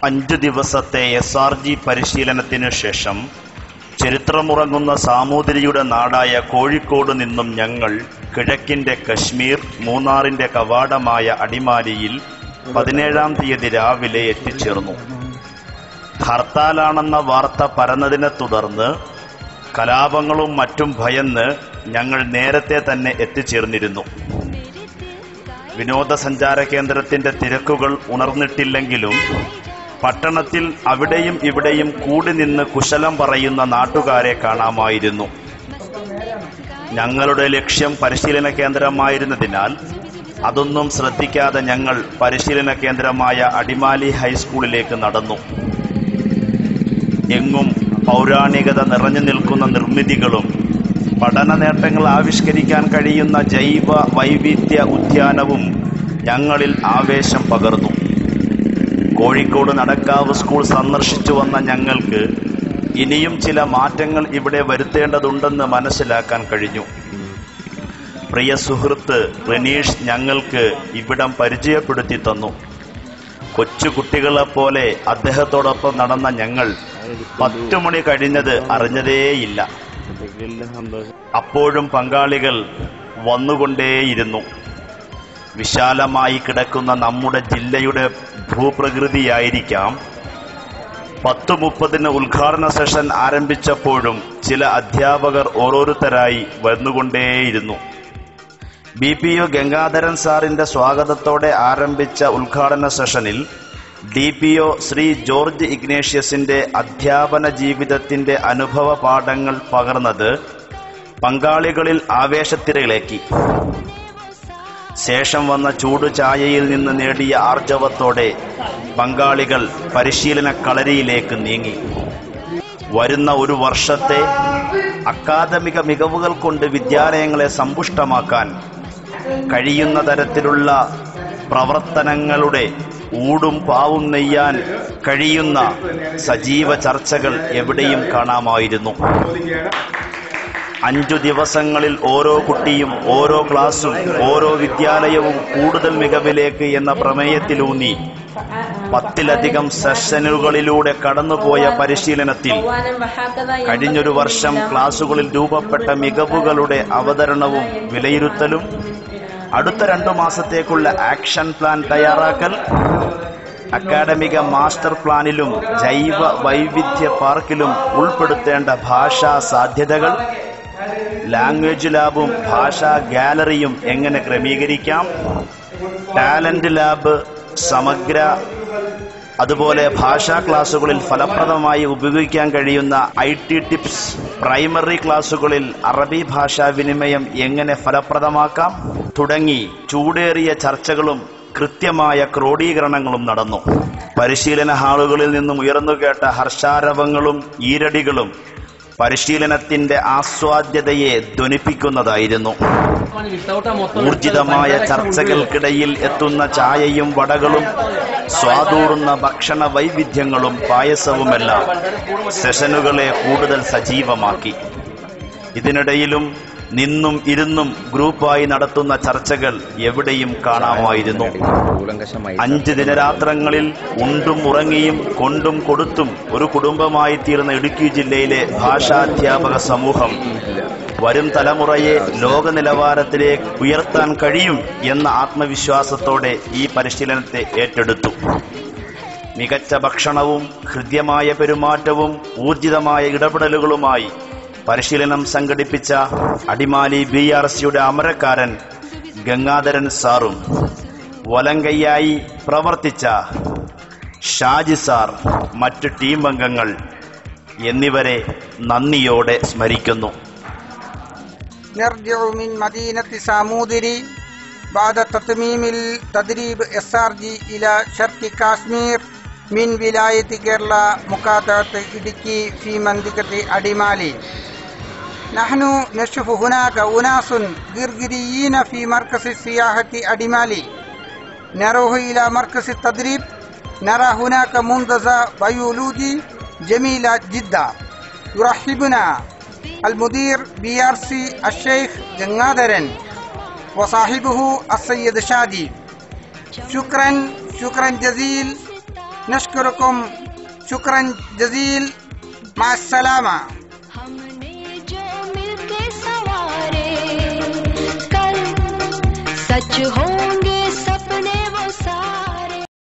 അഞ്ചു ദിവസത്തെ S R G പരിശീലനത്തിനു ശേഷം ചരിത്രമുറങ്ങുന്ന സാമൂതിരിയുടെ നാടായ കോഴിക്കോട് നിന്നും ഞങ്ങൾ കിഴക്കിന്റെ കശ്മീർ മൂന്നാറിന്റെ കവാടമായ അടിമാലിയിൽ പതിനേഴാം തീയതി രാവിലെ എത്തിച്ചേർന്നു ഹർത്താലാണെന്ന വാർത്ത പരന്നതിനെ തുടർന്ന് കലാപങ്ങളും മറ്റും ഭയന്ന് ഞങ്ങൾ നേരത്തെ തന്നെ എത്തിച്ചേർന്നിരുന്നു വിനോദസഞ്ചാര കേന്ദ്രത്തിന്റെ തിരക്കുകൾ ഉണർന്നിട്ടില്ലെങ്കിലും പട്ടണത്തിൽ അവിടെയും ഇവിടെയും കൂടി നിന്ന് കുശലം പറയുന്ന നാട്ടുകാരെ കാണാമായിരുന്നു ഞങ്ങളുടെ ലക്ഷ്യം പരിശീലന കേന്ദ്രമായിരുന്നതിനാൽ അതൊന്നും ശ്രദ്ധിക്കാതെ ഞങ്ങൾ പരിശീലന കേന്ദ്രമായ അടിമാലി ഹൈസ്കൂളിലേക്ക് നടന്നു എങ്ങും പൗരാണികത നിറഞ്ഞു നിൽക്കുന്ന നിർമ്മിതികളും പഠന നേട്ടങ്ങൾ ആവിഷ്കരിക്കാൻ കഴിയുന്ന ജൈവ വൈവിധ്യ ഉദ്യാനവും ഞങ്ങളിൽ ആവേശം പകർന്നു കോഴിക്കോട് നടക്കാവ് സ്കൂൾ സന്ദർശിച്ചു വന്ന ഞങ്ങൾക്ക് ഇനിയും ചില മാറ്റങ്ങൾ ഇവിടെ വരുത്തേണ്ടതുണ്ടെന്ന് മനസ്സിലാക്കാൻ കഴിഞ്ഞു പ്രിയ സുഹൃത്ത് റനീഷ് ഞങ്ങൾക്ക് ഇവിടം പരിചയപ്പെടുത്തി തന്നു കൊച്ചു കുട്ടികളെപ്പോലെ അദ്ദേഹത്തോടൊപ്പം നടന്ന ഞങ്ങൾ പത്തു മണി കഴിഞ്ഞത് അറിഞ്ഞതേയില്ല അപ്പോഴും പങ്കാളികൾ വന്നുകൊണ്ടേയിരുന്നു വിശാലമായി കിടക്കുന്ന നമ്മുടെ ജില്ലയുടെ ഭൂപ്രകൃതിയായിരിക്കാം പത്ത് മുപ്പതിന് ഉദ്ഘാടന സെഷൻ ആരംഭിച്ചപ്പോഴും ചില അധ്യാപകർ ഓരോരുത്തരായി വന്നുകൊണ്ടേയിരുന്നു ബി പി ഒ ഗംഗാധരൻ സാറിന്റെ സ്വാഗതത്തോടെ ആരംഭിച്ച ഉദ്ഘാടന സെഷനിൽ D P O Shri George ഇഗ്നേഷ്യസിന്റെ അധ്യാപന ജീവിതത്തിന്റെ അനുഭവ പാഠങ്ങൾ പകർന്നത് പങ്കാളികളിൽ ആവേശത്തിരയിളക്കി ശേഷം വന്ന ചൂടു ചായയിൽ നിന്ന് നേടിയ ആർജവത്തോടെ പങ്കാളികൾ പരിശീലന കളരിയിലേക്ക് നീങ്ങി വരുന്ന ഒരു വർഷത്തെ അക്കാദമിക മികവുകൾ കൊണ്ട് വിദ്യാലയങ്ങളെ സമ്പുഷ്ടമാക്കാൻ കഴിയുന്ന തരത്തിലുള്ള പ്രവർത്തനങ്ങളുടെ ഊടും പാവും നെയ്യാൻ കഴിയുന്ന സജീവ ചർച്ചകൾ എവിടെയും കാണാമായിരുന്നു അഞ്ചു ദിവസങ്ങളിൽ ഓരോ കുട്ടിയും ഓരോ ക്ലാസും ഓരോ വിദ്യാലയവും കൂടുതൽ മികവിലേക്ക് എന്ന പ്രമേയത്തിലൂന്നി പത്തിലധികം സെഷനുകളിലൂടെ കടന്നുപോയ പരിശീലനത്തിൽ കഴിഞ്ഞൊരു വർഷം ക്ലാസുകളിൽ രൂപപ്പെട്ട മികവുകളുടെ അവതരണവും വിലയിരുത്തലും അടുത്ത രണ്ടു മാസത്തേക്കുള്ള ആക്ഷൻ പ്ലാൻ തയ്യാറാക്കൽ അക്കാഡമിക മാസ്റ്റർ പ്ലാനിലും ജൈവ വൈവിധ്യ പാർക്കിലും ഉൾപ്പെടുത്തേണ്ട ഭാഷാ സാധ്യതകൾ ലാംഗ്വേജ് ലാബും ഭാഷാ ഗാലറിയും എങ്ങനെ ക്രമീകരിക്കാം ടാലന്റ് ലാബ് സമഗ്ര അതുപോലെ ഭാഷാ ക്ലാസുകളിൽ ഫലപ്രദമായി ഉപയോഗിക്കാൻ കഴിയുന്ന ഐ ടി ടിപ്സ് പ്രൈമറി ക്ലാസുകളിൽ അറബി ഭാഷാ വിനിമയം എങ്ങനെ ഫലപ്രദമാക്കാം തുടങ്ങി ചൂടേറിയ ചർച്ചകളും കൃത്യമായ ക്രോഡീകരണങ്ങളും നടന്നു പരിശീലന ഹാളുകളിൽ നിന്നും ഉയർന്നുകേട്ട ഹർഷാരവങ്ങളും ഈരടികളും പരിശീലനത്തിന്റെ ആസ്വാദ്യതയെ ധ്വനിപ്പിക്കുന്നതായിരുന്നു ഊർജിതമായ ചർച്ചകൾക്കിടയിൽ എത്തുന്ന ചായയും വടകളും സ്വാദൂറുന്ന ഭക്ഷണ വൈവിധ്യങ്ങളും പായസവുമെല്ലാം സെഷനുകളെ കൂടുതൽ സജീവമാക്കി ഇതിനിടയിലും നിന്നും ഇരുന്നും ഗ്രൂപ്പായി നടത്തുന്ന ചർച്ചകൾ എവിടെയും കാണാമായിരുന്നു അഞ്ച് ദിനരാത്രങ്ങളിൽ ഉണ്ടും ഉറങ്ങിയും കൊണ്ടും കൊടുത്തും ഒരു കുടുംബമായി തീർന്ന ഇടുക്കി ജില്ലയിലെ ഭാഷാധ്യാപക സമൂഹം വരും തലമുറയെ ലോക നിലവാരത്തിലേക്ക് ഉയർത്താൻ കഴിയും എന്ന ആത്മവിശ്വാസത്തോടെ ഈ പരിശീലനത്തെ ഏറ്റെടുത്തു മികച്ച ഭക്ഷണവും ഹൃദ്യമായ പെരുമാറ്റവും ഊർജിതമായ ഇടപെടലുകളുമായി പരിശീലനം സംഘടിപ്പിച്ച അടിമാലി ബി ആർ സിയുടെ അമരക്കാരൻ ഗംഗാധരൻ സാറും വലങ്കയ്യായി പ്രവർത്തിച്ച ഷാജി സാർ മറ്റ് ടീം അംഗങ്ങൾ എന്നിവരെ നന്ദിയോടെ സ്മരിക്കുന്നു نرجع من مدينة سامودري بعد تتميم التدريب اس ار جي إلى شرق كاشمير من ولاية كيرلا مقاطعة إدكي في منطقة أديمالي نحن نشوف هناك أناس غرغريين في مركز السياحة أديمالي نروح إلى مركز التدريب نرى هناك منتزه بيولوجي جميلة جدا يرحبنا المدير بي ار سي الشيخ جنادرن وصاحبه السيد شادي شكرا شكرا جزيل नश्कुरकुम शुक्रन जजील मासलामा हमने जो मिलके सवारे कल सच हो